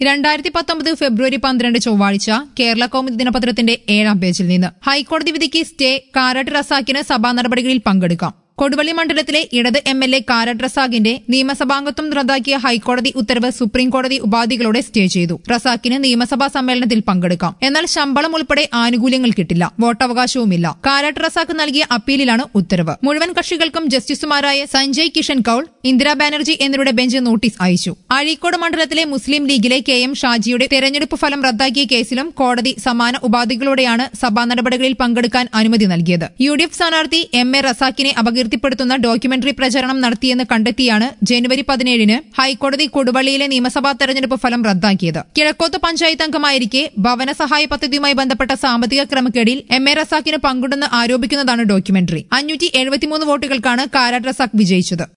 രണ്ടായിരത്തി പത്തൊമ്പത് ഫെബ്രുവരി പന്ത്രണ്ട് ചൊവ്വാഴ്ച കേരള കൗമുദി ദിനപത്രത്തിന്റെ ഏഴാം പേജിൽ നിന്ന് ഹൈക്കോടതി വിധിക്ക് സ്റ്റേ കാരാട്ട് റസാക്കിന് സഭാ നടപടികളിൽ പങ്കെടുക്കാം കൊടുവള്ളി മണ്ഡലത്തിലെ ഇടത് എം എൽ എ കാരാട്ട് റസാഖിന്റെ നിയമസഭാംഗത്വം റദ്ദാക്കിയ ഹൈക്കോടതി ഉത്തരവ് സുപ്രീംകോടതി ഉപാധികളോടെ സ്റ്റേ ചെയ്തു റസാഖിന് നിയമസഭാ സമ്മേളനത്തിൽ പങ്കെടുക്കാം എന്നാൽ ശമ്പളം ഉൾപ്പെടെ ആനുകൂല്യങ്ങൾ കിട്ടില്ല വോട്ടവകാശവുമില്ല കാരാട്ട് റസാഖ് നൽകിയ അപ്പീലിലാണ് ഉത്തരവ് മുഴുവൻ കക്ഷികൾക്കും ജസ്റ്റിസുമാരായ സഞ്ജയ് കിഷൻ കൌൾ ഇന്ദിരാ ബാനർജി എന്നിവരുടെ ബെഞ്ച് നോട്ടീസ് അയച്ചു അഴീക്കോട് മണ്ഡലത്തിലെ മുസ്ലിം ലീഗിലെ കെ എം ഷാജിയുടെ തെരഞ്ഞെടുപ്പ് ഫലം റദ്ദാക്കിയ കേസിലും കോടതി സമാന ഉപാധികളോടെയാണ് സഭാ നടപടികളിൽ പങ്കെടുക്കാൻ അനുമതി നൽകിയത് യു ഡി എഫ് സ്ഥാനാർത്ഥി എം എ റസാക്കിനെ അപകീർത്തിപ്പെടുത്തുന്ന ഡോക്യുമെന്ററി പ്രചരണം നടത്തിയെന്ന് കണ്ടെത്തിയാണ് ജനുവരി പതിനേഴിന് ഹൈക്കോടതി കൊടുവള്ളിയിലെ നിയമസഭാ തെരഞ്ഞെടുപ്പ് ഫലം റദ്ദാക്കിയത് കിഴക്കോത്ത് പഞ്ചായത്ത് അംഗമായിരിക്കെ ഭവന സഹായ പദ്ധതിയുമായി ബന്ധപ്പെട്ട സാമ്പത്തിക ക്രമക്കേടിൽ എം എ റസാക്കിന് പങ്കുണ്ടെന്ന് ആരോപിക്കുന്നതാണ് ഡോക്യുമെന്ററി അഞ്ഞൂറ്റി എഴുപത്തിമൂന്ന് വോട്ടുകൾക്കാണ് കാരാട്ട് റസാഖ് വിജയിച്ചത്